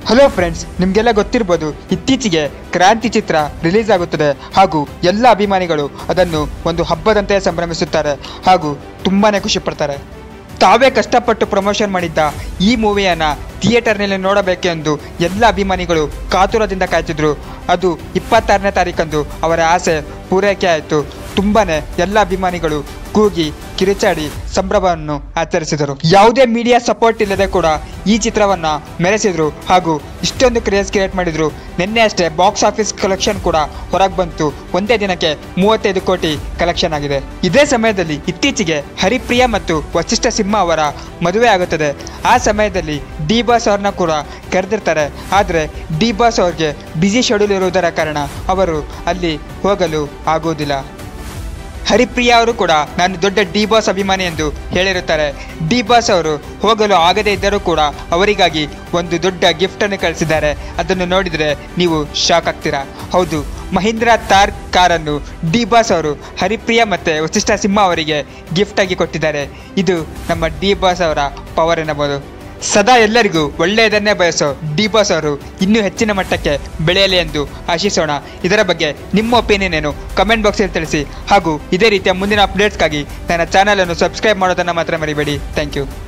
hello friends ನಿಮಗೆಲ್ಲ ಗೊತ್ತಿರ್ಬೋದು ಇತ್ತೀಚೆಗೆ ಕ್ರಾಂತಿ ಚಿತ್ರ ರಿಲೀಸ್ ಆಗುತ್ತದೆ ಹಾಗೂ ಎಲ್ಲ ಅಭಿಮಾನಿಗಳು ಅದನ್ನು ಒಂದು ಹಬ್ಬದಂತೆ ಸಂಭ್ರಮಿಸುತ್ತಾರೆ ಹಾಗೂ ತುಂಬಾನೇ ಖುಷಿ ಪಡ್ತಾರೆ ತಾವೇ ಕಷ್ಟಪಟ್ಟು ಪ್ರಮೋಷನ್ ಮಾಡಿದ್ದ ಈ ಮೂವಿಯನ್ನು ಥಿಯೇಟರ್ನಲ್ಲಿ ನೋಡಬೇಕೆಂದು ಎಲ್ಲ ಅಭಿಮಾನಿಗಳು ಕಾತುರದಿಂದ ಕಾಯ್ತಿದ್ರು ಅದು ಇಪ್ಪತ್ತಾರನೇ ತಾರೀಕಂದು ಅವರ ಆಸೆ ಪೂರೈಕೆ ಆಯಿತು ತುಂಬಾನೇ ಎಲ್ಲ ಅಭಿಮಾನಿಗಳು ಕೂಗಿ ಕಿರಿಚಾಡಿ ಸಂಭ್ರಮವನ್ನು ಆಚರಿಸಿದರು ಯಾವುದೇ ಮೀಡಿಯಾ ಸಪೋರ್ಟ್ ಇಲ್ಲದೆ ಕೂಡ ಈ ಚಿತ್ರವನ್ನ ಮೆರೆಸಿದ್ರು ಹಾಗೂ ಇಷ್ಟೊಂದು ಕ್ರೇಜ್ ಕ್ರಿಯೇಟ್ ಮಾಡಿದ್ರು ನಿನ್ನೆ ಅಷ್ಟೇ ಬಾಕ್ಸ್ ಆಫೀಸ್ ಕಲೆಕ್ಷನ್ ಕೂಡ ಹೊರಗೆ ಬಂತು ಒಂದೇ ದಿನಕ್ಕೆ ಮೂವತ್ತೈದು ಕೋಟಿ ಕಲೆಕ್ಷನ್ ಆಗಿದೆ ಇದೇ ಸಮಯದಲ್ಲಿ ಇತ್ತೀಚೆಗೆ ಹರಿಪ್ರಿಯ ಮತ್ತು ವಸಿಷ್ಠ ಸಿಂಹ ಅವರ ಮದುವೆ ಆಗುತ್ತದೆ ಆ ಸಮಯದಲ್ಲಿ ಡಿ ಬಾಸ್ ಅವ್ರನ್ನ ಕೂಡ ಕರೆದಿರ್ತಾರೆ ಆದರೆ ಡಿ ಬಾಸ್ ಅವ್ರಿಗೆ ಬ್ಯುಸಿ ಶೆಡ್ಯೂಲ್ ಇರುವುದರ ಕಾರಣ ಅವರು ಅಲ್ಲಿ ಹೋಗಲು ಆಗುವುದಿಲ್ಲ ಹರಿಪ್ರಿಯ ಅವರು ಕೂಡ ನಾನು ದೊಡ್ಡ ಡಿ ಬಾಸ್ ಅಭಿಮಾನಿ ಎಂದು ಹೇಳಿರುತ್ತಾರೆ ಡಿ ಬಾಸ್ ಅವರು ಹೋಗಲು ಆಗದೇ ಇದ್ದರೂ ಕೂಡ ಅವರಿಗಾಗಿ ಒಂದು ದೊಡ್ಡ ಗಿಫ್ಟ್ ಅನ್ನು ಕಳಿಸಿದ್ದಾರೆ ಅದನ್ನು ನೋಡಿದರೆ ನೀವು ಶಾಕ್ ಆಗ್ತೀರಾ ಹೌದು ಮಹೀಂದ್ರ ತಾರ್ ಕಾರನ್ನು ಡಿ ಬಾಸ್ ಅವರು ಹರಿಪ್ರಿಯ ಮತ್ತೆ ವಸಿಷ್ಠ ಸಿಂಹ ಅವರಿಗೆ ಗಿಫ್ಟ್ ಆಗಿ ಕೊಟ್ಟಿದ್ದಾರೆ ಇದು ನಮ್ಮ ಡಿ ಬಾಸ್ ಅವರ ಪವರ್ ಎನ್ನಬಹುದು ಸದಾ ಎಲ್ಲರಿಗೂ ಒಳ್ಳೆಯದನ್ನೇ ಬಯಸೋ ಡಿ ಬಾಸ್ ಅವರು ಇನ್ನೂ ಹೆಚ್ಚಿನ ಮಟ್ಟಕ್ಕೆ ಬೆಳೆಯಲಿ ಎಂದು ಆಶಿಸೋಣ ಇದರ ಬಗ್ಗೆ ನಿಮ್ಮ ಒಪಿನಿಯನ್ ಏನು ಕಮೆಂಟ್ ಬಾಕ್ಸಲ್ಲಿ ತಿಳಿಸಿ ಹಾಗೂ ಇದೇ ರೀತಿಯ ಮುಂದಿನ ಅಪ್ಡೇಟ್ಸ್ಗಾಗಿ ನನ್ನ ಚಾನಲನ್ನು ಸಬ್ಸ್ಕ್ರೈಬ್ ಮಾಡೋದನ್ನು ಮಾತ್ರ ಮರಿಬೇಡಿ ಥ್ಯಾಂಕ್ ಯು